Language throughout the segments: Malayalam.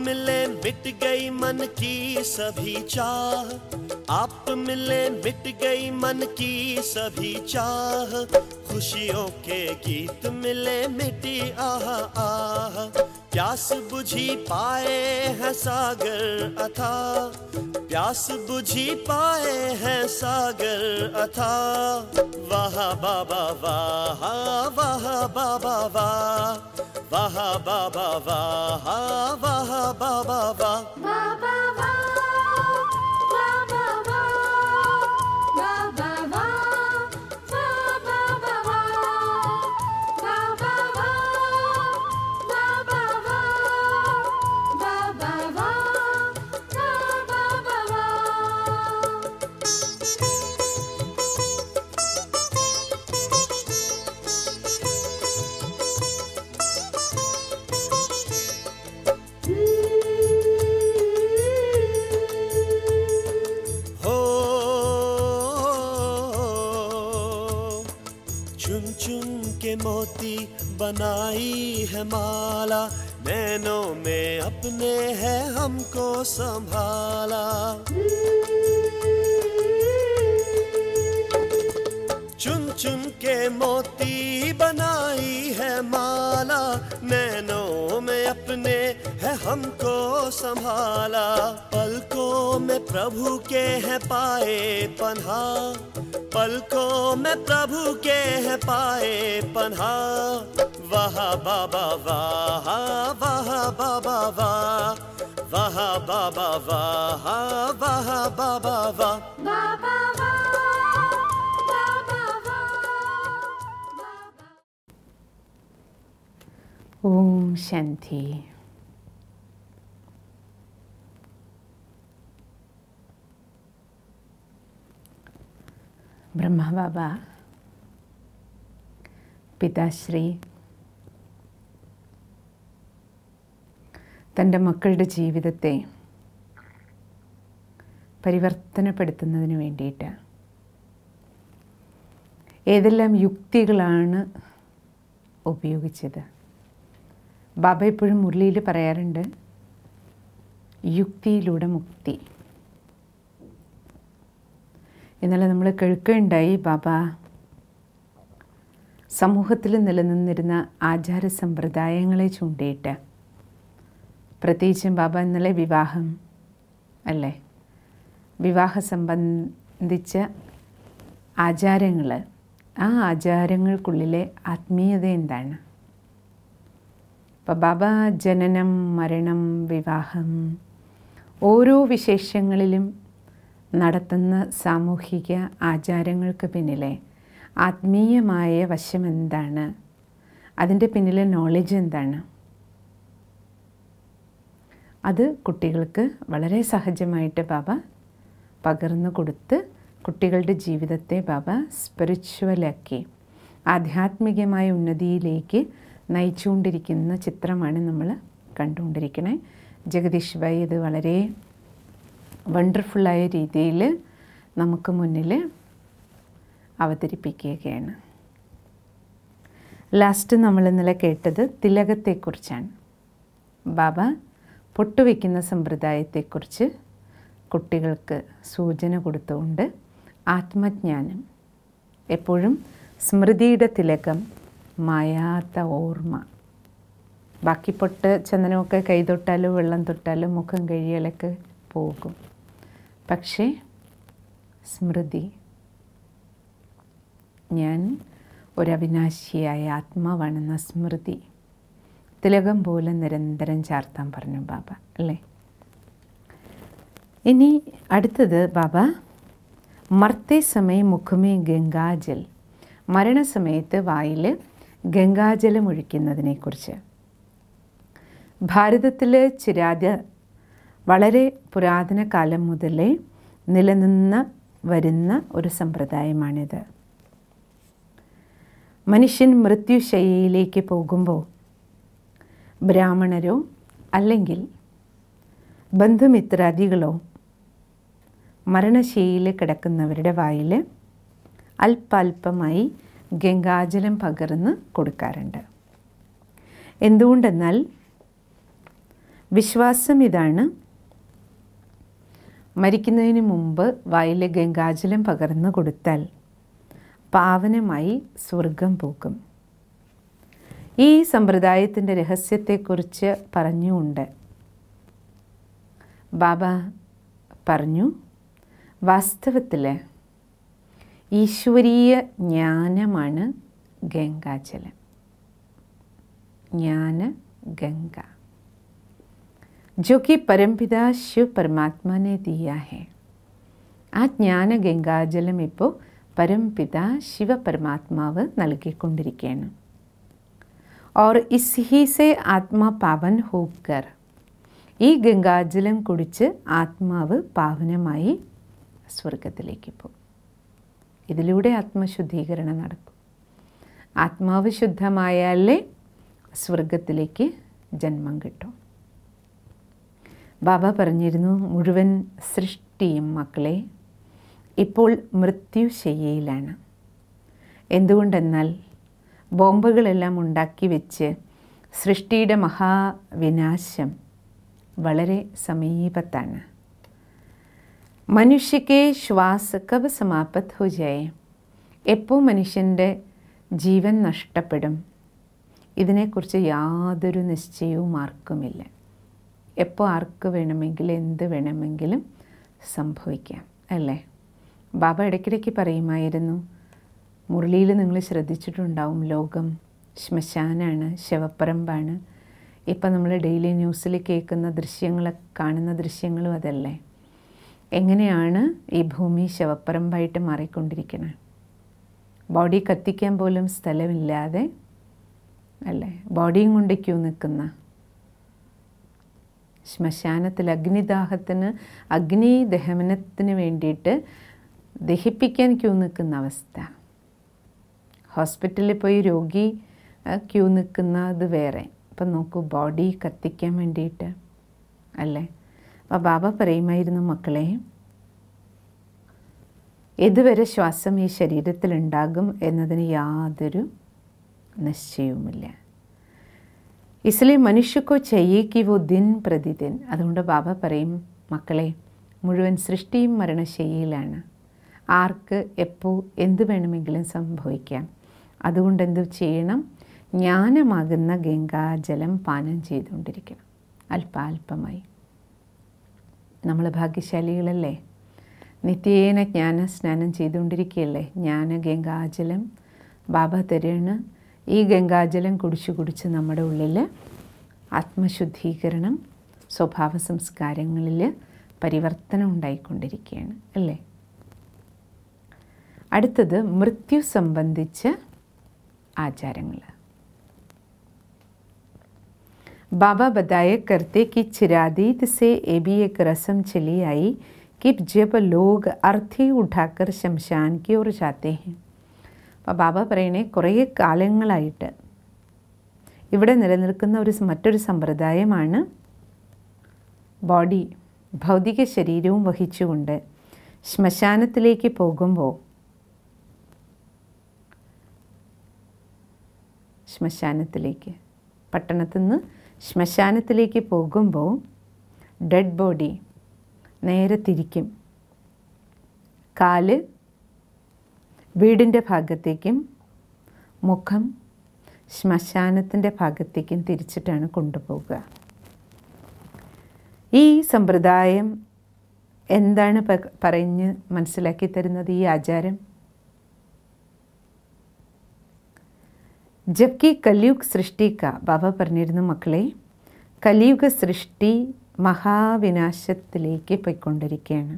मिले मिट गई मन की सभी चाह आप मिले मिट गई मन की सभी चाह खुशियों के गीत मिले मिटी आह आह प्यास बुझी पाए हैं सागर अथा प्यास बुझी पाए हैं सागर अथा वाह बाबा वाह वाह बाबा वाह वाह बाबा वाह वाह बाबा वाह बाबा वा बाबा वा बाबा वा बाबा वा बाबा वा बाबा वा बाबा वा बाबा वा हो चुन चुन के मोती बनाई है माला नैनों में अपने है हमको संभाला चुन चुन के मोती बनाई है माला नैनों में अपने है हमको संभाला पलकों में प्रभु के है पाए पन्हा पलकों में प्रभु के है पाए पन्हा वाह बाबा वाह वाह बाबा वाह वाह बाबा वाह वाह बाबा वाह बाबा वा बाबा वा बाबा ഓം ശാന്തി ബ്രഹ്മബാബ പിതാശ്രീ തൻ്റെ മക്കളുടെ ജീവിതത്തെ പരിവർത്തനപ്പെടുത്തുന്നതിന് വേണ്ടിയിട്ട് ഏതെല്ലാം യുക്തികളാണ് ഉപയോഗിച്ചത് ബാബ എപ്പോഴും മുരളിയിൽ പറയാറുണ്ട് യുക്തിയിലൂടെ മുക്തി ഇന്നലെ നമ്മൾ കേൾക്കുകയുണ്ടായി ബാബ സമൂഹത്തിൽ നിലനിന്നിരുന്ന ആചാര സമ്പ്രദായങ്ങളെ ചൂണ്ടിയിട്ട് പ്രത്യേകിച്ചും ബാബ ഇന്നലെ വിവാഹം അല്ലേ വിവാഹ സംബന്ധിച്ച ആചാരങ്ങൾ ആ ആചാരങ്ങൾക്കുള്ളിലെ ആത്മീയത എന്താണ് അപ്പോൾ ബാബ ജനനം മരണം വിവാഹം ഓരോ വിശേഷങ്ങളിലും നടത്തുന്ന സാമൂഹിക ആചാരങ്ങൾക്ക് പിന്നിലെ ആത്മീയമായ വശം എന്താണ് അതിൻ്റെ പിന്നിലെ നോളജ് എന്താണ് അത് കുട്ടികൾക്ക് വളരെ സഹജമായിട്ട് ബാബ പകർന്നു കൊടുത്ത് കുട്ടികളുടെ ജീവിതത്തെ ബാബ സ്പിരിച്വലാക്കി ആധ്യാത്മികമായ ഉന്നതിയിലേക്ക് നയിച്ചുകൊണ്ടിരിക്കുന്ന ചിത്രമാണ് നമ്മൾ കണ്ടുകൊണ്ടിരിക്കണേ ജഗദീഷ് ഭായി ഇത് വളരെ വണ്ടർഫുള്ളായ രീതിയിൽ നമുക്ക് മുന്നിൽ അവതരിപ്പിക്കുകയാണ് ലാസ്റ്റ് നമ്മൾ ഇന്നലെ കേട്ടത് തിലകത്തെക്കുറിച്ചാണ് ബാബ പൊട്ടുവയ്ക്കുന്ന സമ്പ്രദായത്തെക്കുറിച്ച് കുട്ടികൾക്ക് സൂചന കൊടുത്തുകൊണ്ട് ആത്മജ്ഞാനം എപ്പോഴും സ്മൃതിയുടെ തിലകം മായാത്ത ഓർമ്മ ബാക്കി പൊട്ട് ചന്ദനമൊക്കെ കൈ തൊട്ടാലും വെള്ളം തൊട്ടാലും മുഖം കഴിയലൊക്കെ പോകും പക്ഷേ സ്മൃതി ഞാൻ ഒരവിനാശിയായ ആത്മാവാണെന്ന സ്മൃതി തിലകം പോലെ നിരന്തരം ചാർത്താൻ പറഞ്ഞു ബാബ അല്ലേ ഇനി അടുത്തത് ബാബ മർത്തെ സമയം മുഖമേ ഗംഗാജൽ മരണസമയത്ത് വായിൽ ഗംഗാജലം ഒഴിക്കുന്നതിനെക്കുറിച്ച് ഭാരതത്തിൽ ചിരാത വളരെ പുരാതന കാലം മുതലേ നിലനിന്ന വരുന്ന ഒരു സമ്പ്രദായമാണിത് മനുഷ്യൻ മൃത്യുശയ്യയിലേക്ക് പോകുമ്പോൾ ബ്രാഹ്മണരോ അല്ലെങ്കിൽ ബന്ധുമിത്രാദികളോ മരണശയ്യയിൽ കിടക്കുന്നവരുടെ വായിൽ അല്പാൽപമായി ഗംഗാജലം പകർന്ന് കൊടുക്കാറുണ്ട് എന്തുകൊണ്ടെന്നാൽ വിശ്വാസം ഇതാണ് മരിക്കുന്നതിന് മുമ്പ് വായിലെ ഗംഗാജലം പകർന്നു കൊടുത്താൽ പാവനമായി സ്വർഗം പോകും ഈ സമ്പ്രദായത്തിൻ്റെ രഹസ്യത്തെക്കുറിച്ച് പറഞ്ഞുകൊണ്ട് ബാബ പറഞ്ഞു വാസ്തവത്തിൽ ഈശ്വരീയ ജ്ഞാനമാണ് ഗംഗാജലം ജ്ഞാന ഗംഗ जो कि परमपिता शिव परमात्मा ने दिया है ആ ജ്ഞാന ഗംഗാജലം ഇപ്പോൾ പരംപിത ശിവ പരമാത്മാവ് നൽകിക്കൊണ്ടിരിക്കുകയാണ് और इसी से ആത്മാ പാവൻ ഹോക്കർ ഈ ഗംഗാജലം കുടിച്ച് ആത്മാവ് പാവനമായി സ്വർഗത്തിലേക്ക് പോകും ഇതിലൂടെ ആത്മശുദ്ധീകരണം നടക്കും ആത്മാവ് ശുദ്ധമായാലേ സ്വർഗത്തിലേക്ക് ജന്മം കിട്ടും ബാബ പറഞ്ഞിരുന്നു മുഴുവൻ സൃഷ്ടിയും മക്കളെ ഇപ്പോൾ മൃത്യുശയ്യയിലാണ് എന്തുകൊണ്ടെന്നാൽ ബോംബുകളെല്ലാം ഉണ്ടാക്കി വെച്ച് സൃഷ്ടിയുടെ മഹാവിനാശം വളരെ സമീപത്താണ് മനുഷ്യക്ക് ശ്വാസ കബ് സമാപത്ത് ഹോ ജായേ എപ്പോൾ മനുഷ്യൻ്റെ ജീവൻ നഷ്ടപ്പെടും ഇതിനെക്കുറിച്ച് യാതൊരു നിശ്ചയവും ആർക്കുമില്ല എപ്പോൾ ആർക്ക് വേണമെങ്കിലും എന്ത് വേണമെങ്കിലും സംഭവിക്കാം അല്ലേ ബാബ ഇടയ്ക്കിടയ്ക്ക് പറയുമായിരുന്നു മുരളിയിൽ നിങ്ങൾ ശ്രദ്ധിച്ചിട്ടുണ്ടാവും ലോകം ശ്മശാനാണ് ശവപ്പറമ്പാണ് ഇപ്പം നമ്മൾ ഡെയിലി ന്യൂസിൽ കേൾക്കുന്ന ദൃശ്യങ്ങൾ കാണുന്ന ദൃശ്യങ്ങളും അതല്ലേ എങ്ങനെയാണ് ഈ ഭൂമി ശവപ്പറമ്പായിട്ട് മാറിക്കൊണ്ടിരിക്കുന്നത് ബോഡി കത്തിക്കാൻ പോലും സ്ഥലമില്ലാതെ അല്ലേ ബോഡിയും കൊണ്ട് ക്യൂ നിൽക്കുന്ന ശ്മശാനത്തിൽ അഗ്നിദാഹത്തിന് അഗ്നി ദഹനത്തിന് വേണ്ടിയിട്ട് ദഹിപ്പിക്കാൻ ക്യൂ നിൽക്കുന്ന അവസ്ഥ ഹോസ്പിറ്റലിൽ പോയി രോഗി ക്യൂ നിൽക്കുന്നത് വേറെ അപ്പം നോക്കൂ ബോഡി കത്തിക്കാൻ വേണ്ടിയിട്ട് അല്ലേ അപ്പോൾ ബാബ പറയുമായിരുന്നു മക്കളെ ഇതുവരെ ശ്വാസം ഈ ശരീരത്തിലുണ്ടാകും എന്നതിന് യാതൊരു നിശ്ചയവുമില്ല इसलिए മനുഷ്യ को चाहिए कि वो दिन പ്രതിദിൻ അതുകൊണ്ട് ബാബ പറയും മക്കളെ മുഴുവൻ സൃഷ്ടിയും മരണശൈലിയിലാണ് ആർക്ക് എപ്പോൾ എന്ത് വേണമെങ്കിലും സംഭവിക്കാം അതുകൊണ്ട് എന്ത് ചെയ്യണം ജ്ഞാനമാകുന്ന ഗംഗാജലം പാനം ചെയ്തുകൊണ്ടിരിക്കണം അല്പാൽപമായി നമ്മൾ ഭാഗ്യശാലികളല്ലേ നിത്യേന ജ്ഞാന സ്നാനം ചെയ്തുകൊണ്ടിരിക്കുകയല്ലേ ജ്ഞാന ഗംഗാജലം ബാബ തരുണ് ഈ ഗംഗാജലം കുടിച്ച് കുടിച്ച് നമ്മുടെ ഉള്ളിൽ ആത്മശുദ്ധീകരണം സ്വഭാവ സംസ്കാരങ്ങളിൽ പരിവർത്തനം ഉണ്ടായിക്കൊണ്ടിരിക്കുകയാണ് അല്ലേ അടുത്തത് മൃത്യു സംബന്ധിച്ച ആചാരങ്ങൾ बाबा बताया करते कि चिरादीत से ये भी एक रस्म चली आई कि जब लोग अर्थी उठाकर शमशान की ओर जाते हैं അപ്പോൾ ബാബ പറയണേ കുറേ കാലങ്ങളായിട്ട് ഇവിടെ നിലനിൽക്കുന്ന ഒരു മറ്റൊരു സമ്പ്രദായമാണ് ബോഡി ഭൗതിക ശരീരവും വഹിച്ചുകൊണ്ട് ശ്മശാനത്തിലേക്ക് പോകുമ്പോൾ ശ്മശാനത്തിലേക്ക് പട്ടണത്തിൽ നിന്ന് ശ്മശാനത്തിലേക്ക് പോകുമ്പോൾ ഡെഡ് ബോഡി നേരെ തിരിക്കും കാല് വീടിൻ്റെ ഭാഗത്തേക്കും മുഖം ശ്മശാനത്തിൻ്റെ ഭാഗത്തേക്കും തിരിച്ചിട്ടാണ് കൊണ്ടുപോവുക ഈ സമ്പ്രദായം എന്താണ് പ- പറഞ്ഞ് മനസ്സിലാക്കി തരുന്നത് ഈ ആചാരം ജബ്കി കലിയുഗ് സൃഷ്ടിക്ക ബാബ പറഞ്ഞിരുന്നു മക്കളെ കലിയുഗ സൃഷ്ടി മഹാവിനാശത്തിലേക്ക് പോയിക്കൊണ്ടിരിക്കുകയാണ്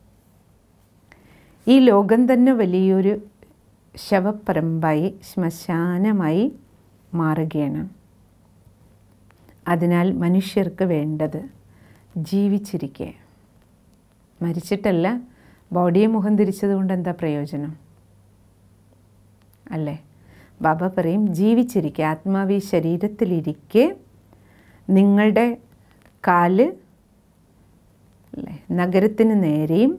ഈ ലോകം തന്നെ വലിയൊരു ശവപ്പറമ്പായി ശ്മശാനമായി മാറുകയാണ് അതിനാൽ മനുഷ്യർക്ക് വേണ്ടത് ജീവിച്ചിരിക്കുക മരിച്ചിട്ടല്ല ബോഡിയെ മുഖം തിരിച്ചതുകൊണ്ട് എന്താ പ്രയോജനം അല്ലേ ബാബ പറയും ജീവിച്ചിരിക്കുക ആത്മാവി ശരീരത്തിലിരിക്കെ നിങ്ങളുടെ കാല് അല്ലേ നഗരത്തിന് നേരെയും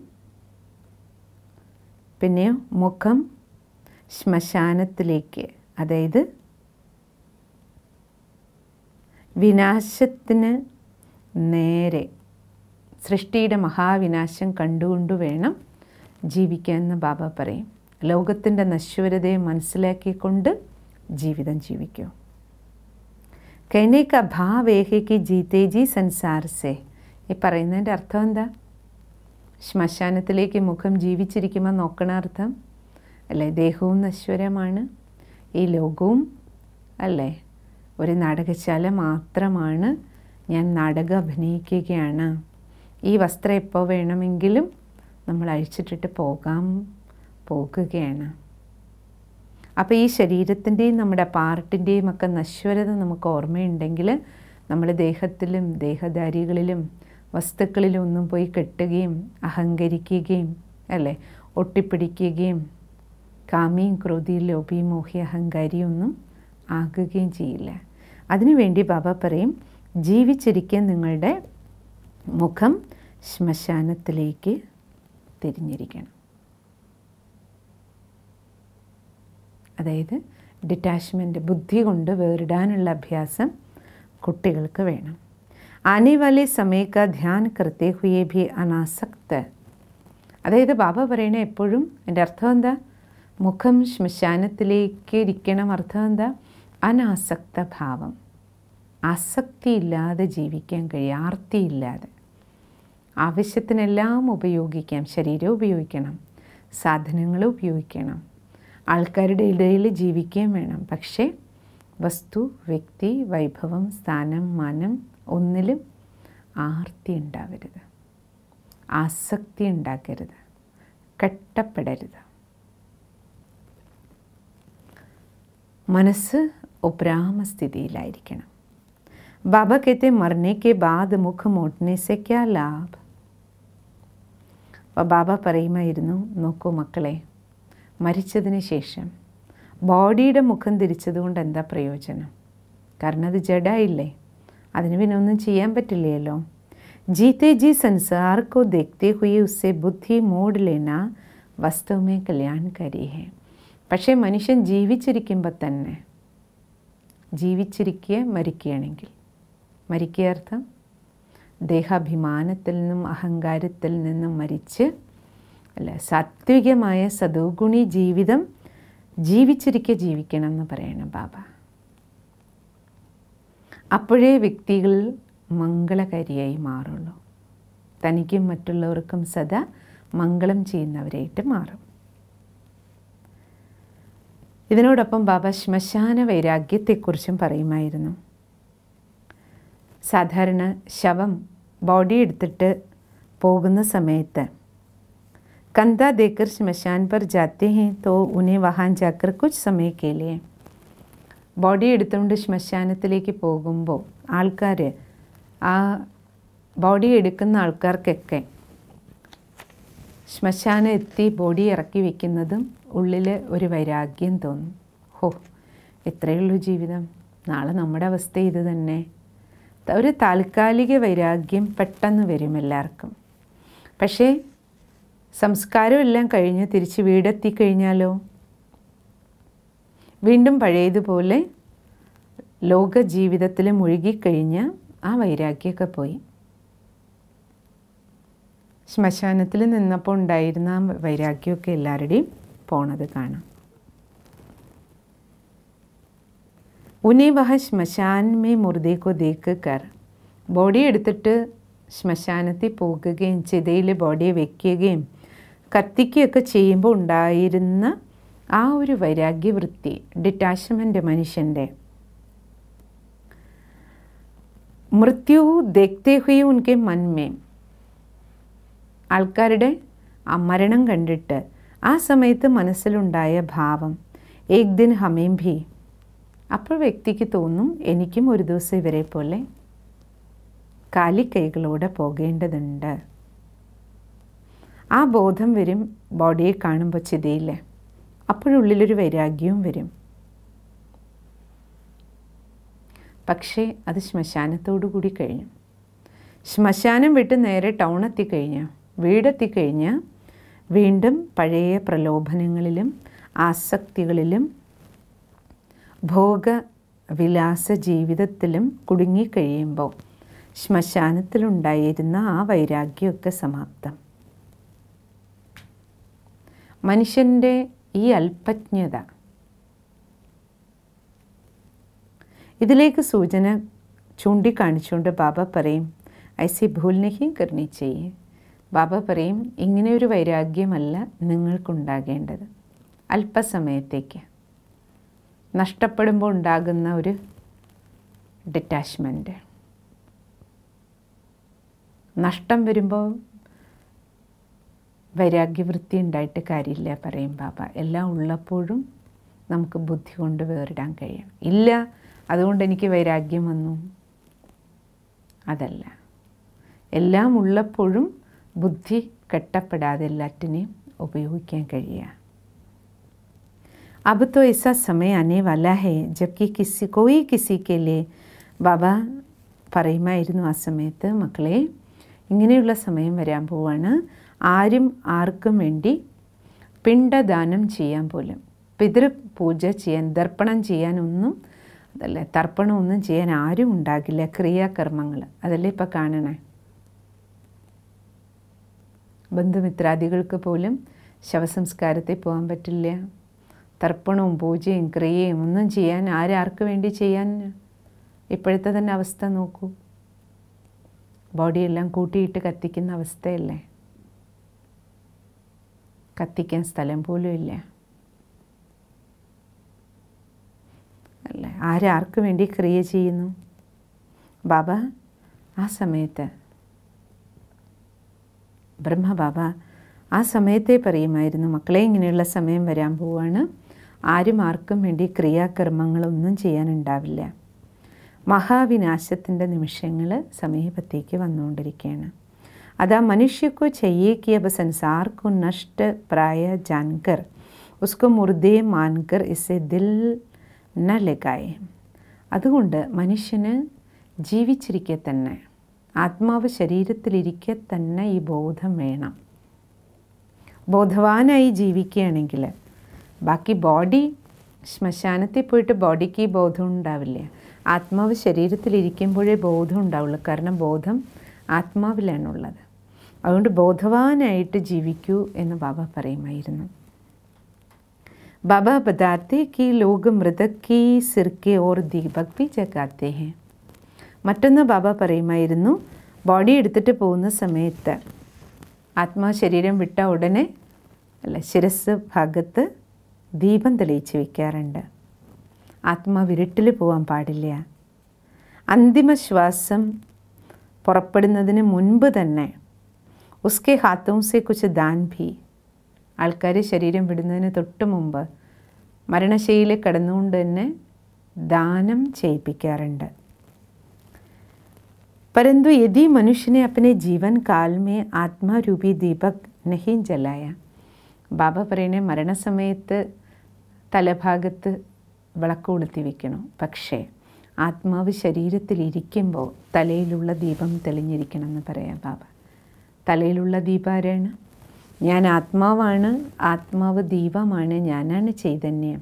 പിന്നെ മുഖം ശ്മശാനത്തിലേക്ക് അതായത് വിനാശത്തിന് നേരെ സൃഷ്ടിയുടെ മഹാവിനാശം കണ്ടുകൊണ്ട് വേണം ജീവിക്കാൻ എന്ന് ബാബ പറയും ലോകത്തിൻ്റെ നശ്വരതയെ മനസ്സിലാക്കിക്കൊണ്ട് ജീവിതം ജീവിക്കൂ कहने का भाव एक है कि जीते जी संसार से ഈ പറയുന്നതിൻ്റെ അർത്ഥം എന്താ ശ്മശാനത്തിലേക്ക് മുഖം ജീവിച്ചിരിക്കുമ്പോൾ നോക്കണ അർത്ഥം അല്ലേ ദേഹവും നശ്വരമാണ് ഈ ലോകവും അല്ലേ ഒരു നാടകശാല മാത്രമാണ് ഞാൻ നാടകം അഭിനയിക്കുകയാണ് ഈ വസ്ത്രം എപ്പോൾ വേണമെങ്കിലും നമ്മൾ അഴിച്ചിട്ടിട്ട് പോകാൻ പോകുകയാണ് അപ്പോൾ ഈ ശരീരത്തിൻ്റെയും നമ്മുടെ പാർട്ടിൻ്റെയും ഒക്കെ നശ്വരത നമുക്ക് ഓർമ്മയുണ്ടെങ്കിൽ നമ്മൾ ദേഹത്തിലും ദേഹധാരികളിലും വസ്തുക്കളിലും ഒന്നും പോയി കെട്ടുകയും അഹങ്കരിക്കുകയും അല്ലേ ഒട്ടിപ്പിടിക്കുകയും കാമിയും ക്രോധിയും ലോഭിയും മോഹി അഹങ്കാരിയും ഒന്നും ആകുകയും ചെയ്യില്ല അതിനുവേണ്ടി ബാബ പറയും ജീവിച്ചിരിക്കാൻ നിങ്ങളുടെ മുഖം ശ്മശാനത്തിലേക്ക് തിരിഞ്ഞിരിക്കണം അതായത് ഡിറ്റാച്ച്മെൻറ്റ് ബുദ്ധി കൊണ്ട് വേറിടാനുള്ള അഭ്യാസം കുട്ടികൾക്ക് വേണം ആനെ വാലെ സമയക്ക ധ്യാൻ കർത്തേ ഹുയെ ഭി അനാസക്ത് അതായത് ബാബ പറയണ എപ്പോഴും എൻ്റെ അർത്ഥം എന്താ മുഖം ശ്മശാനത്തിലേക്ക് ഇരിക്കണം അർത്ഥം എന്താ അനാസക്ത ഭാവം ആസക്തിയില്ലാതെ ജീവിക്കാൻ കഴിയും ആർത്തിയില്ലാതെ ആവശ്യത്തിനെല്ലാം ഉപയോഗിക്കാം ശരീരം ഉപയോഗിക്കണം സാധനങ്ങൾ ഉപയോഗിക്കണം ആൾക്കാരുടെ ഇടയിൽ ജീവിക്കുകയും വേണം പക്ഷേ വസ്തു വ്യക്തി വൈഭവം സ്ഥാനം മാനം ഒന്നിലും ആർത്തി ഉണ്ടാവരുത് ആസക്തി ഉണ്ടാക്കരുത് കെട്ടപ്പെടരുത് മനസ്സ് ഉപരാമ സ്ഥിതിയിലായിരിക്കണം ബാബ कहते मरने के बाद मुख मोड़ने से क्या लाभ അപ്പോൾ ബാബ പറയുമായിരുന്നു നോക്കൂ മക്കളെ മരിച്ചതിന് ശേഷം ബോഡിയുടെ മുഖം തിരിച്ചതുകൊണ്ട് എന്താ പ്രയോജനം കാരണം അത് ജഡായില്ലേ അതിന് പിന്നെ ഒന്നും ചെയ്യാൻ പറ്റില്ലല്ലോ ജീത്തെ ജി സംസാർ കോ ദേഖത്തെ ഹുയെ ഉസ്സെ ബുദ്ധി മോഡ് ലേന വാസ്തവമേ കല്യാൺകാരി ഹേ പക്ഷേ മനുഷ്യൻ ജീവിച്ചിരിക്കുമ്പോൾ തന്നെ ജീവിച്ചിരിക്കുക മരിക്കുകയാണെങ്കിൽ മരിക്കുക അർത്ഥം ദേഹാഭിമാനത്തിൽ നിന്നും അഹങ്കാരത്തിൽ നിന്നും മരിച്ച് അല്ല സാത്വികമായ സദോഗുണി ജീവിതം ജീവിച്ചിരിക്കെ ജീവിക്കണം എന്ന് പറയണം ബാബ അപ്പോഴേ വ്യക്തികൾ മംഗളകാരിയായി മാറുള്ളൂ തനിക്കും മറ്റുള്ളവർക്കും സദാ മംഗളം ചെയ്യുന്നവരായിട്ട് മാറും ഇതിനോടൊപ്പം ബാബ ശ്മശാന വൈരാഗ്യത്തെക്കുറിച്ചും പറയുമായിരുന്നു സാധാരണ ശവം ബോഡി എടുത്തിട്ട് പോകുന്ന സമയത്ത് कंधा देकर श्मशान पर जाते हैं तो उन्हें वहाँ जाकर कुछ समय के लिए ബോഡി എടുത്തുകൊണ്ട് ശ്മശാനത്തിലേക്ക് പോകുമ്പോൾ ആൾക്കാർ ആ ബോഡി എടുക്കുന്ന ആൾക്കാർക്കൊക്കെ ശ്മശാനം എത്തി ബോഡി ഇറക്കി വെക്കുന്നതും ഉള്ളിൽ ഒരു വൈരാഗ്യം തോന്നും ഹോ എത്രയേ ഉള്ളൂ ജീവിതം നാളെ നമ്മുടെ അവസ്ഥ ഇത് തന്നെ ഒരു താൽക്കാലിക വൈരാഗ്യം പെട്ടെന്ന് വരും എല്ലാവർക്കും പക്ഷേ സംസ്കാരം എല്ലാം കഴിഞ്ഞ് തിരിച്ച് വീടെത്തിക്കഴിഞ്ഞാലോ വീണ്ടും പഴയതുപോലെ ലോക ജീവിതത്തിൽ മുഴുകിക്കഴിഞ്ഞ ആ വൈരാഗ്യമൊക്കെ പോയി ശ്മശാനത്തിൽ നിന്നപ്പോൾ ഉണ്ടായിരുന്ന ആ വൈരാഗ്യമൊക്കെ എല്ലാവരുടെയും പോണത് കാണാം ഉനെ വഹ ശ്മശാൻ മേ മുർദേ കോ ദേക്ക് കർ ബോഡി എടുത്തിട്ട് ശ്മശാനത്തിൽ പോകുകയും ചിതയിൽ ബോഡിയെ വെക്കുകയും കത്തിക്കുകയൊക്കെ ചെയ്യുമ്പോൾ ഉണ്ടായിരുന്ന ആ ഒരു വൈരാഗ്യവൃത്തി ഡിറ്റാച്ച്മെൻ്റ് മനുഷ്യൻ്റെ മൃത്യു ദേഖ്തേ ഹുയി ഉൻകെ മന്മേ ആൾക്കാരുടെ ആ മരണം കണ്ടിട്ട് ആ സമയത്ത് മനസ്സിലുണ്ടായ ഭാവം ഏക് ദിൻ ഹമേം ഭി അപ്പോൾ വ്യക്തിക്ക് തോന്നും എനിക്കും ഒരു ദിവസം ഇവരെ പോലെ കാലിക്കൈകളോടെ പോകേണ്ടതുണ്ട് ആ ബോധം വരും ബോഡിയെ കാണുമ്പോൾ ചിതയില്ലേ അപ്പോഴുള്ളിലൊരു വൈരാഗ്യവും വരും പക്ഷേ അത് ശ്മശാനത്തോടു കൂടി കഴിഞ്ഞു ശ്മശാനം വിട്ട് നേരെ ടൗൺ എത്തിക്കഴിഞ്ഞ് വീടെത്തിക്കഴിഞ്ഞ് വീണ്ടും പഴയ പ്രലോഭനങ്ങളിലും ആസക്തികളിലും ഭോഗ വിലാസ ജീവിതത്തിലും കുടുങ്ങിക്കഴിയുമ്പോൾ ശ്മശാനത്തിലുണ്ടായിരുന്ന ആ വൈരാഗ്യമൊക്കെ സമാപ്തം മനുഷ്യൻ്റെ ഈ അല്പജ്ഞത ഇതിലേക്ക് സൂചന ചൂണ്ടിക്കാണിച്ചുകൊണ്ട് ബാബ പറയും ഐസി ഭൂൽ നഹി കർണി ചെയ്യേ ബാബ പറയും ഇങ്ങനെ ഒരു വൈരാഗ്യമല്ല നിങ്ങൾക്കുണ്ടാകേണ്ടത് അല്പസമയത്തേക്ക് നഷ്ടപ്പെടുമ്പോൾ ഉണ്ടാകുന്ന ഒരു ഡിറ്റാച്ച്മെൻറ്റ് നഷ്ടം വരുമ്പോൾ വൈരാഗ്യവൃത്തി ഉണ്ടായിട്ട് കാര്യമില്ല പറയും ബാബ എല്ലാം ഉള്ളപ്പോഴും നമുക്ക് ബുദ്ധി കൊണ്ട് വേറിടാൻ കഴിയണം ഇല്ല അതുകൊണ്ട് എനിക്ക് വൈരാഗ്യം വന്നു അതല്ല എല്ലാം ഉള്ളപ്പോഴും ബുദ്ധി കെട്ടപ്പെടാതെ എല്ലാറ്റിനെയും ഉപയോഗിക്കാൻ കഴിയുക अब तो ऐसा समय आने वाला है जबकि किसी कोई किसी के लिए ബാബ പറയുമായിരുന്നു ആ സമയത്ത് മക്കളെ ഇങ്ങനെയുള്ള സമയം വരാൻ പോവാണ് ആരും ആർക്കും വേണ്ടി പിണ്ടദാനം ചെയ്യാൻ പോലും പിതൃ പൂജ ചെയ്യാൻ ദർപ്പണം ചെയ്യാനൊന്നും അതല്ലേ തർപ്പണമൊന്നും ചെയ്യാൻ ആരും ഉണ്ടാകില്ല ക്രിയാകർമ്മങ്ങൾ അതല്ലേ ഇപ്പം കാണണേ ബന്ധുമിത്രാദികൾക്ക് പോലും ശവസംസ്കാരത്തിൽ പോകാൻ പറ്റില്ല തർപ്പണവും പൂജയും ക്രിയയും ഒന്നും ചെയ്യാൻ ആരാർക്ക് വേണ്ടി ചെയ്യാൻ ഇപ്പോഴത്തെ തന്നെ അവസ്ഥ നോക്കൂ ബോഡിയെല്ലാം കൂട്ടിയിട്ട് കത്തിക്കുന്ന അവസ്ഥയല്ലേ കത്തിക്കാൻ സ്ഥലം പോലും ഇല്ല അല്ലേ ആരാർക്ക് വേണ്ടി ക്രിയ ചെയ്യുന്നു ബാബ ആ സമയത്ത് ബ്രഹ്മബാബ ആ സമയത്തെ പറയുമായിരുന്നു മക്കളെ ഇങ്ങനെയുള്ള സമയം വരാൻ പോവാണ് ആരും ആർക്കും വേണ്ടി ക്രിയാകർമ്മങ്ങളൊന്നും ചെയ്യാനുണ്ടാവില്ല മഹാവിനാശത്തിൻ്റെ നിമിഷങ്ങൾ സമീപത്തേക്ക് വന്നുകൊണ്ടിരിക്കുകയാണ് अदा मनुष्य को चाहिए कि अब संसार को नष्ट प्राय जानकर उसको मुर्दे मानकर इसे दिल न लगाए അതുകൊണ്ട് മനുഷ്യന് ജീവിച്ചിരിക്കെ തന്നെ ആത്മാവ് ശരീരത്തിലിരിക്കെ തന്നെ ഈ ബോധം വേണം ബോധവാനായി ജീവിക്കുകയാണെങ്കിൽ ബാക്കി ബോഡി ശ്മശാനത്തിൽ പോയിട്ട് ബോഡിക്ക് ഈ ബോധം ഉണ്ടാവില്ല ആത്മാവ് ശരീരത്തിലിരിക്കുമ്പോഴേ ബോധം ഉണ്ടാവുള്ളൂ കാരണം ബോധം ആത്മാവിലാണുള്ളത് അതുകൊണ്ട് ബോധവാനായിട്ട് ജീവിക്കൂ എന്ന് ബാബ പറയുമായിരുന്നു ബാബ ബതാത്തെ कि लोग मृतक की सिर के और दीपक भी जगाते हैं മറ്റൊന്ന് ബാബ പറയുമായിരുന്നു ബോഡി എടുത്തിട്ട് പോകുന്ന സമയത്ത് ആത്മാ ശരീരം വിട്ട ഉടനെ അല്ല ശിരസ് ഭാഗത്ത് ദീപം തെളിയിച്ച് വയ്ക്കാറുണ്ട് ആത്മാവിരുട്ടിൽ പോകാൻ പാടില്ല അന്തിമ ശ്വാസം പുറപ്പെടുന്നതിന് മുൻപ് തന്നെ ഉസ്കെ ഹാത്തോം സെ കുച്ച് ദാൻ ഭി ആൾക്കാർ ശരീരം വിടുന്നതിന് തൊട്ട് മുമ്പ് മരണശൈലിയിൽ കിടന്നുകൊണ്ട് തന്നെ ദാനം ചെയ്യിപ്പിക്കാറുണ്ട് परंतु यदि मनुष्य ने अपने जीवन काल में आत्मा रूपी दीपक नहीं जलाया ബാബ പറയണേ മരണസമയത്ത് തലഭാഗത്ത് വിളക്ക് കൊളുത്തി വെക്കണം പക്ഷേ ആത്മാവ് ശരീരത്തിലിരിക്കുമ്പോൾ തലയിലുള്ള ദീപം തെളിഞ്ഞിരിക്കണം എന്ന് പറയാം ബാബ തലയിലുള്ള ദീപാരാണ് ഞാൻ ആത്മാവാണ് ആത്മാവ് ദീപമാണ് ഞാനാണ് ചൈതന്യം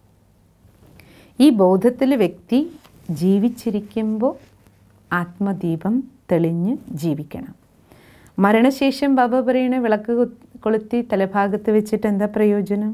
ഈ ബോധത്തിൽ വ്യക്തി ജീവിച്ചിരിക്കുമ്പോൾ ആത്മദീപം തെളിഞ്ഞ് ജീവിക്കണം മരണശേഷം ബാബ പറയണ വിളക്ക് കൊ- കൊളുത്തി തലഭാഗത്ത് വെച്ചിട്ട് എന്താ പ്രയോജനം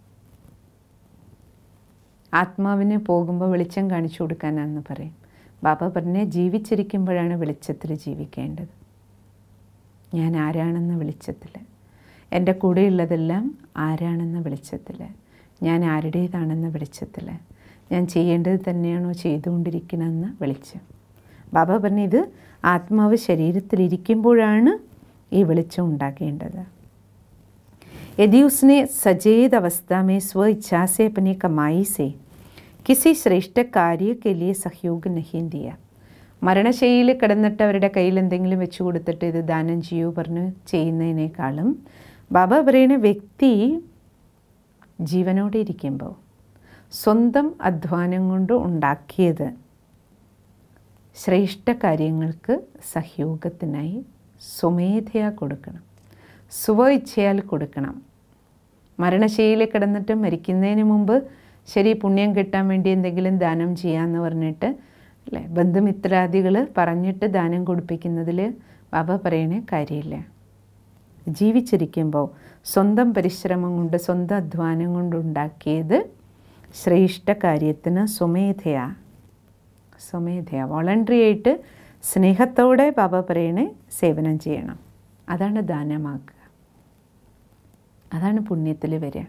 ആത്മാവിന് പോകുമ്പോൾ വെളിച്ചം കാണിച്ചു കൊടുക്കാനാണെന്ന് പറയും ബാബ പറഞ്ഞ ജീവിച്ചിരിക്കുമ്പോഴാണ് വെളിച്ചത്തിൽ ജീവിക്കേണ്ടത് ഞാൻ ആരാണെന്ന വെളിച്ചത്തിൽ എൻ്റെ കൂടെയുള്ളതെല്ലാം ആരാണെന്ന വെളിച്ചത്തിൽ ഞാൻ ആരുടേതാണെന്ന വെളിച്ചത്തിൽ ഞാൻ ചെയ്യേണ്ടത് തന്നെയാണോ ചെയ്തുകൊണ്ടിരിക്കണമെന്ന വെളിച്ചം ബാബ പറഞ്ഞ ഇത് ആത്മാവ് ശരീരത്തിലിരിക്കുമ്പോഴാണ് ഈ വെളിച്ചം ഉണ്ടാകേണ്ടത് यदि उसने सचेत अवस्था में स्व इच्छा से अपनी कमाई से किसी श्रेष्ठ कार्य के लिए सहयोग नहीं दिया മരണശൈലിയിൽ കിടന്നിട്ട് അവരുടെ കയ്യിൽ എന്തെങ്കിലും വെച്ച് കൊടുത്തിട്ട് ഇത് ദാനം ചെയ്യൂ പറഞ്ഞ് ചെയ്യുന്നതിനേക്കാളും ബാബ പറയുന്ന വ്യക്തി ജീവനോടെ ഇരിക്കുമ്പോൾ സ്വന്തം അധ്വാനം കൊണ്ട് ഉണ്ടാക്കിയത് ശ്രേഷ്ഠ കാര്യങ്ങൾക്ക് സഹയോഗത്തിനായി സ്വമേധയാ കൊടുക്കണം സ്വ ഇച്ഛയാൽ കൊടുക്കണം മരണശൈലിയിൽ കിടന്നിട്ട് മരിക്കുന്നതിന് മുമ്പ് ശരി പുണ്യം കിട്ടാൻ വേണ്ടി എന്തെങ്കിലും ദാനം ചെയ്യാമെന്ന് പറഞ്ഞിട്ട് അല്ലേ ബന്ധുമിത്രാദികൾ പറഞ്ഞിട്ട് ദാനം കൊടുപ്പിക്കുന്നതിൽ ബാബ പറയണ കാര്യമില്ല ജീവിച്ചിരിക്കുമ്പോൾ സ്വന്തം പരിശ്രമം കൊണ്ട് സ്വന്തം അധ്വാനം കൊണ്ടുണ്ടാക്കിയത് ശ്രേഷ്ഠ കാര്യത്തിന് സ്വമേധയാ സ്വമേധയാ വോളണ്ടറി ആയിട്ട് സ്നേഹത്തോടെ ബാബ പറയണേ സേവനം ചെയ്യണം അതാണ് ദാനമാക്കുക അതാണ് പുണ്യത്തിൽ വരിക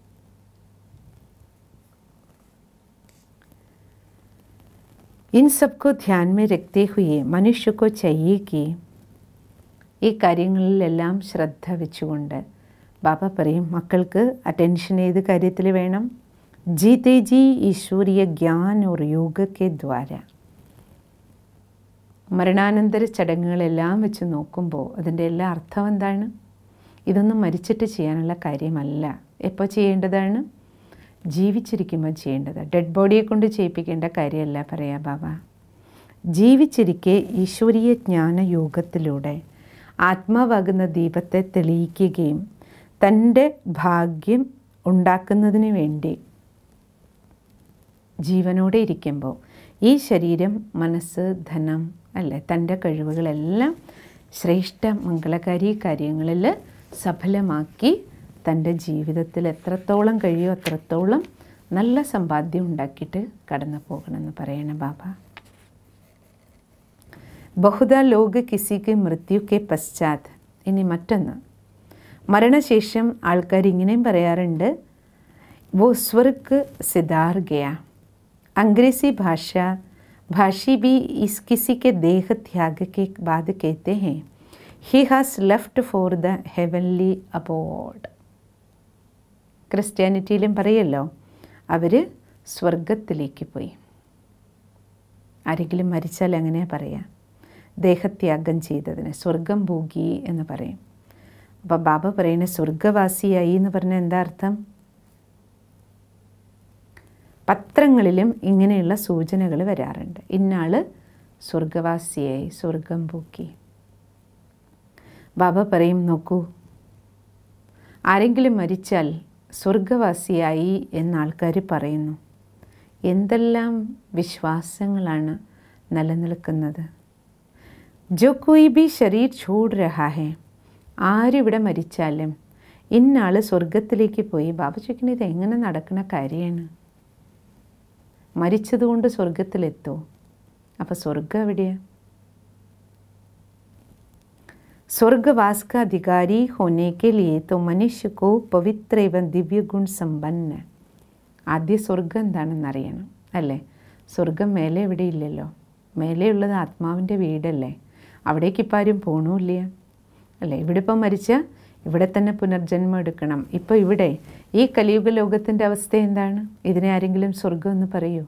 इन सबको ध्यान में रखते हुए मनुष्य को चाहिए कि ഈ കാര്യങ്ങളിലെല്ലാം ശ്രദ്ധ വെച്ചുകൊണ്ട് ബാബ പറയും മക്കൾക്ക് അറ്റൻഷൻ ഏത് കാര്യത്തിൽ വേണം ജീതേ ജി ഈശ്വരീയ ജ്ഞാൻ ഓർ യോഗക്കെ ദ്വാര മരണാനന്തര ചടങ്ങുകളെല്ലാം വെച്ച് നോക്കുമ്പോൾ അതിൻ്റെ എല്ലാ അർത്ഥം എന്താണ് ഇതൊന്നും മരിച്ചിട്ട് ചെയ്യാനുള്ള കാര്യമല്ല എപ്പോൾ ചെയ്യേണ്ടതാണ് ജീവിച്ചിരിക്കുമ്പോൾ ചെയ്യേണ്ടത് ഡെഡ് ബോഡിയെ കൊണ്ട് ചെയ്യിപ്പിക്കേണ്ട കാര്യമല്ല പറയാ ബാബ ജീവിച്ചിരിക്കെ ഈശ്വരീയ ജ്ഞാന യോഗത്തിലൂടെ ആത്മാവാകുന്ന ദീപത്തെ തെളിയിക്കുകയും തൻ്റെ ഭാഗ്യം ഉണ്ടാക്കുന്നതിന് വേണ്ടി ജീവനോടെ ഇരിക്കുമ്പോൾ ഈ ശരീരം മനസ്സ് ധനം അല്ലേ തൻ്റെ കഴിവുകളെല്ലാം ശ്രേഷ്ഠ മംഗളകാരി കാര്യങ്ങളിൽ സഫലമാക്കി തൻ്റെ ജീവിതത്തിൽ എത്രത്തോളം കഴിയുമോ അത്രത്തോളം നല്ല സമ്പാദ്യം ഉണ്ടാക്കിയിട്ട് കടന്നു പോകണമെന്ന് പറയണ ബാബ ബഹുദ ലോക കിസിക്ക് മൃത്യുക്കെ പശ്ചാത്ത് ഇനി മറ്റൊന്ന് മരണശേഷം ആൾക്കാർ ഇങ്ങനെയും പറയാറുണ്ട് वो स्वर्ग सिदार गया अंग्रेजी भाषा भाषी भी इस किसी के देह त्याग के बाद कहते हैं ही has left for the heavenly abode ക്രിസ്ത്യാനിറ്റിയിലും പറയല്ലോ അവർ സ്വർഗത്തിലേക്ക് പോയി ആരെങ്കിലും മരിച്ചാൽ എങ്ങനെയാ പറയുക ദേഹത്യാഗം ചെയ്തതിന് സ്വർഗം ഭൂഗി എന്ന് പറയും അപ്പോൾ ബാബ പറയുന്ന സ്വർഗവാസിയായി എന്ന് പറഞ്ഞാൽ എന്താ അർത്ഥം പത്രങ്ങളിലും ഇങ്ങനെയുള്ള സൂചനകൾ വരാറുണ്ട് ഇന്നാൾ സ്വർഗവാസിയായി സ്വർഗം പൂക്കി ബാബ പറയും നോക്കൂ ആരെങ്കിലും മരിച്ചാൽ സ്വർഗവാസിയായി എന്ന് ആൾക്കാർ പറയുന്നു എന്തെല്ലാം വിശ്വാസങ്ങളാണ് നിലനിൽക്കുന്നത് ജോ കോയി ബി ശരീർ ഛോട് രഹാ ഹെ ആരിവിടെ മരിച്ചാലും ഇന്നാൾ സ്വർഗത്തിലേക്ക് പോയി ബാബ ചോദിക്കുന്നത് ഇത് എങ്ങനെ നടക്കുന്ന കാര്യമാണ് മരിച്ചതുകൊണ്ട് സ്വർഗത്തിലെത്തോ അപ്പോൾ സ്വർഗം എവിടെയാണ് स्वर्गवास का अधिकारी होने के लिए तो मनुष्य को पवित्र एवं दिव्य गुण संपन्न ആദ്യ സ്വർഗം എന്താണെന്ന് അറിയണം അല്ലേ സ്വർഗം മേലെ ഇവിടെ ഇല്ലല്ലോ മേലെയുള്ളത് ആത്മാവിൻ്റെ വീടല്ലേ അവിടേക്ക് ഇപ്പം ആരും പോണൂല്ല അല്ലേ ഇവിടെ ഇപ്പം മരിച്ച ഇവിടെ തന്നെ പുനർജന്മം എടുക്കണം ഇപ്പോൾ ഇവിടെ ഈ കലിയുഗ ലോകത്തിൻ്റെ അവസ്ഥ എന്താണ് ഇതിനെ ആരെങ്കിലും സ്വർഗം എന്ന് പറയൂ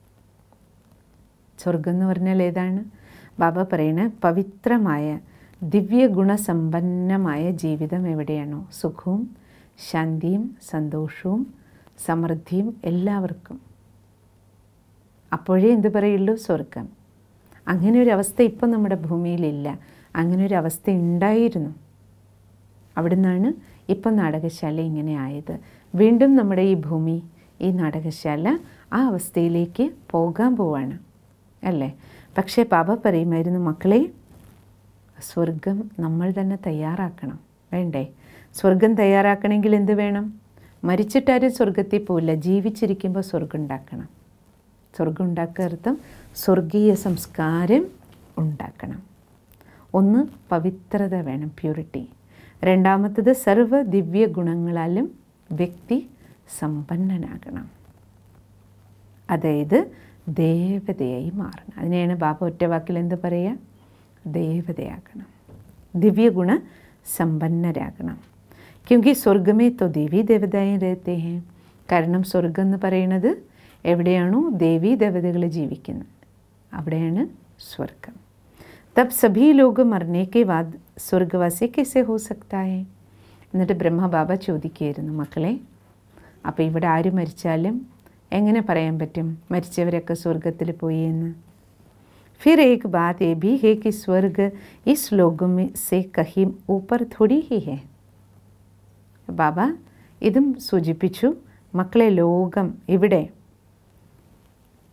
സ്വർഗം എന്ന് പറഞ്ഞാൽ ഏതാണ് ബാബ പറയുന്ന പവിത്രമായ ദിവ്യ ഗുണസമ്പന്നമായ ജീവിതം എവിടെയാണോ സുഖവും ശാന്തിയും സന്തോഷവും സമൃദ്ധിയും എല്ലാവർക്കും അപ്പോഴേ എന്ത് പറയുള്ളൂ സ്വർഗം അങ്ങനെ ഒരു അവസ്ഥ ഇപ്പം നമ്മുടെ ഭൂമിയിലില്ല അങ്ങനെ ഒരു അവസ്ഥ ഉണ്ടായിരുന്നു അവിടുന്നാണ് ഇപ്പം നാടകശാല ഇങ്ങനെ ആയത് വീണ്ടും നമ്മുടെ ഈ ഭൂമി ഈ നാടകശാല ആ അവസ്ഥയിലേക്ക് പോകാൻ പോവാണ് അല്ലേ പക്ഷേ പാപ പറയുമായിരുന്നു മക്കളെ സ്വർഗം നമ്മൾ തന്നെ തയ്യാറാക്കണം വേണ്ടേ സ്വർഗം തയ്യാറാക്കണമെങ്കിൽ എന്ത് വേണം മരിച്ചിട്ടാരും സ്വർഗത്തിൽ പോവില്ല ജീവിച്ചിരിക്കുമ്പോൾ സ്വർഗം ഉണ്ടാക്കണം സ്വർഗം ഉണ്ടാക്കുക അർത്ഥം സ്വർഗീയ സംസ്കാരം ഉണ്ടാക്കണം ഒന്ന് പവിത്രത വേണം പ്യൂരിറ്റി രണ്ടാമത്തത് സർവ്വ ദിവ്യ ഗുണങ്ങളാലും വ്യക്തി സമ്പന്നനാകണം അതായത് ദേവതയായി മാറണം അതിനെയാണ് ബാബ ഒറ്റ വാക്കിൽ എന്ത് പറയുക ദേവതയാകണം ദിവ്യഗുണ സമ്പന്നരാകണം ക്योंकि സ്വർഗ में तो ദേവി ദേവതായും रहते हैं കാരണം സ്വർഗം എന്ന് പറയുന്നത് എവിടെയാണോ ദേവി ദേവതകൾ ജീവിക്കുന്നത് അവിടെയാണ് സ്വർഗം തബ് സഭി ലോക മറने के बाद സ്വർഗവാസി कैसे हो सकता है എന്നിട്ട് ബ്രഹ്മ ബാബ ചോദിക്കുകയായിരുന്നു മക്കളെ അപ്പോൾ ഇവിടെ ആര് മരിച്ചാലും എങ്ങനെ പറയാൻ പറ്റും മരിച്ചവരൊക്കെ സ്വർഗത്തിൽ പോയി എന്ന് फिर एक बात ये भी है कि स्वर्ग इस लोक में से कहीं ऊपर थोड़ी ही है ബാബ ഇതും സൂചിപ്പിച്ചു മക്കളെ ലോകം ഇവിടെ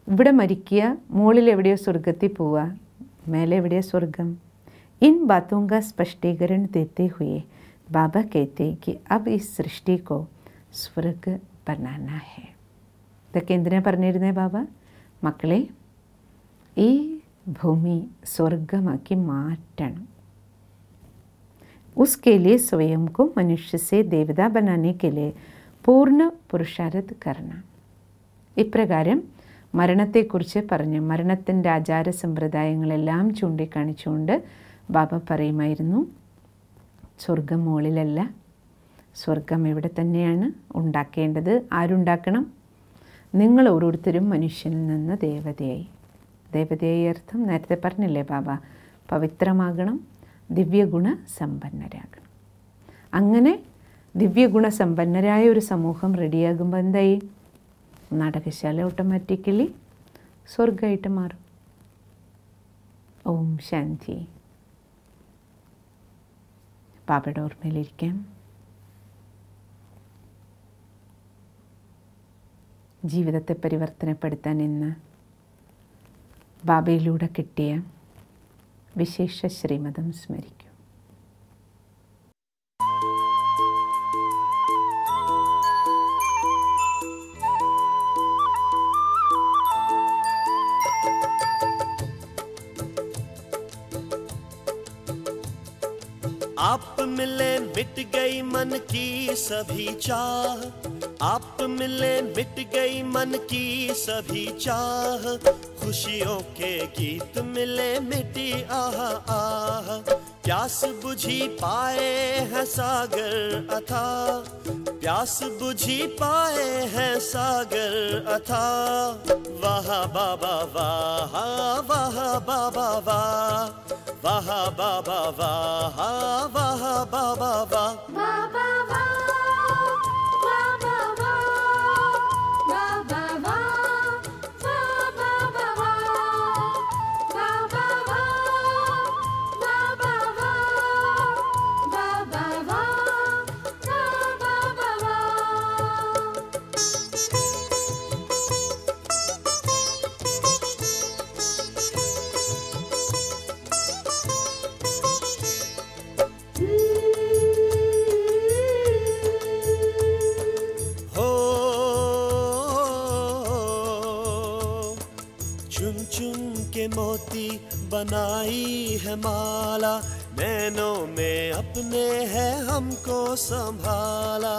ഇവിടെ മരിക്കുക മുകളിൽ എവിടെയോ സ്വർഗത്തിൽ പോവുക മേലെ എവിടെയോ സ്വർഗം इन बातों का स्पष्टीकरण देते हुए बाबा कहते हैं कि अब इस सृष्टि को स्वर्ग बनाना है ഇതൊക്കെ എന്തിനാ പറഞ്ഞിരുന്നേ ബാബ മക്കളെ ഈ ഭൂമി സ്വർഗമാക്കി മാറ്റണം उसके लिए स्वयं को मनुष्य से देवता बनाने के लिए പൂർണ്ണ പുരുഷാരത് കർണ ഇപ്രകാരം മരണത്തെക്കുറിച്ച് പറഞ്ഞ് മരണത്തിൻ്റെ ആചാര സമ്പ്രദായങ്ങളെല്ലാം ചൂണ്ടിക്കാണിച്ചുകൊണ്ട് ബാബ പറയുമായിരുന്നു സ്വർഗം മുകളിലല്ല സ്വർഗം ഇവിടെ തന്നെയാണ് ഉണ്ടാക്കേണ്ടത് ആരുണ്ടാക്കണം നിങ്ങൾ ഓരോരുത്തരും മനുഷ്യനിൽ നിന്ന് ദേവതയായി ദേവതയായി അർത്ഥം നേരത്തെ പറഞ്ഞില്ലേ ബാബ പവിത്രമാകണം ദിവ്യഗുണ സമ്പന്നരാകണം അങ്ങനെ ദിവ്യഗുണ സമ്പന്നരായ ഒരു സമൂഹം റെഡിയാകുമ്പോൾ എന്തായി നാടകശാല ഓട്ടോമാറ്റിക്കലി സ്വർഗമായിട്ട് മാറും ഓം ശാന്തി ബാബയുടെ ഓർമ്മയിലിരിക്കാം ജീവിതത്തെ പരിവർത്തനപ്പെടുത്താൻ ഇന്ന് ബാബയിലൂടെ കിട്ടിയ വിശേഷ ശ്രീമതം സ്മരിക്കൂ आप मिले मिट गई मन की सभी चाह आप मिले मिट गई मन की सभी चाह खुशियों के गीत मिले मिटी आह आह प्यास बुझी पाए हैं सागर अथा प्यास बुझी पाए हैं सागर अथा वाह बाबा वाह वाह बाबा वाह वाह बाबा वाह वाह बाबा वाह बाबा वा बाबा वा बाबा वा बाबा वा बाबा वा बाबा वा बाबा वा बाबा वा हो चुन चुन के मोती बनाई है माला नैनों में अपने है हमको संभाला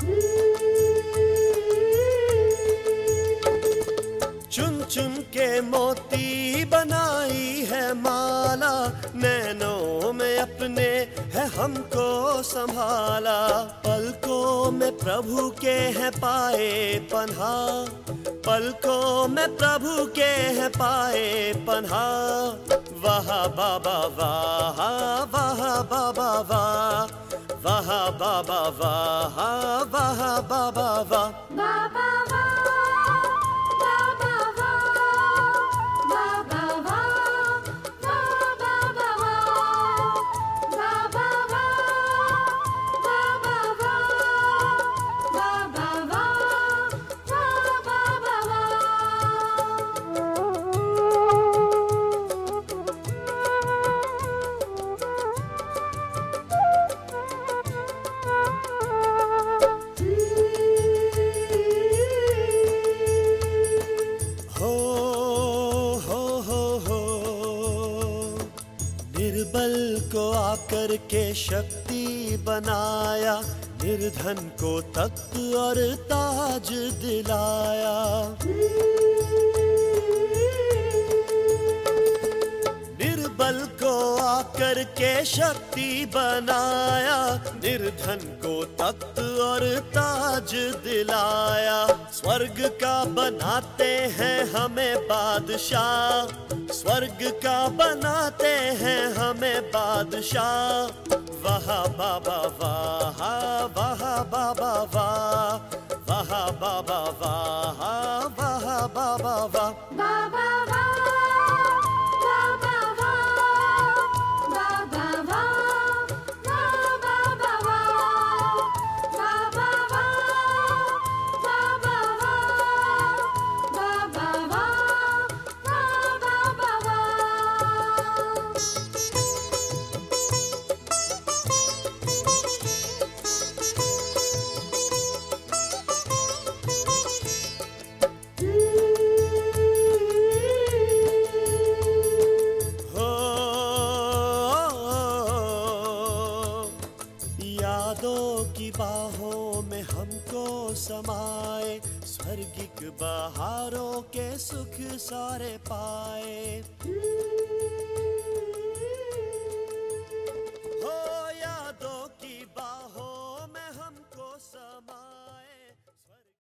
चुन चुन के मोती बनाई है माला नैनों में अपने है हमको संभाला पलकों में प्रभु के है पाए पन्हा पलकों में प्रभु के है पाए पन्हा वाह बाबा वाह वाह बाबा वाह वाह बाबा वाह वाह बाबा वाह बाबा वा बाबा वा बाबा वा बाबा वा बाबा वा बाबा वा बाबा वा बाबा हो हो हो हो निर्बल को आकर के शक्ति बनाया निर्धन को तख्त और ताज दिलाया निर्बल को आकर के शक्ति बनाया निर्धन को तख्त और ताज दिलाया स्वर्ग का बनाते हैं हमें बादशाह स्वर्ग का बनाते हैं हमें बादशाह वाह बाबा वाह वाह बाबा वाह वाह बाबा वाह वाह बाबा वाह बाबा वा बाबा वा बाबा वा बाबा वा बाबा वा बाबा वा बाबा वा यादों की बाहों में हमको समाए स्वर्गिक बहारों के सुख सारे पाए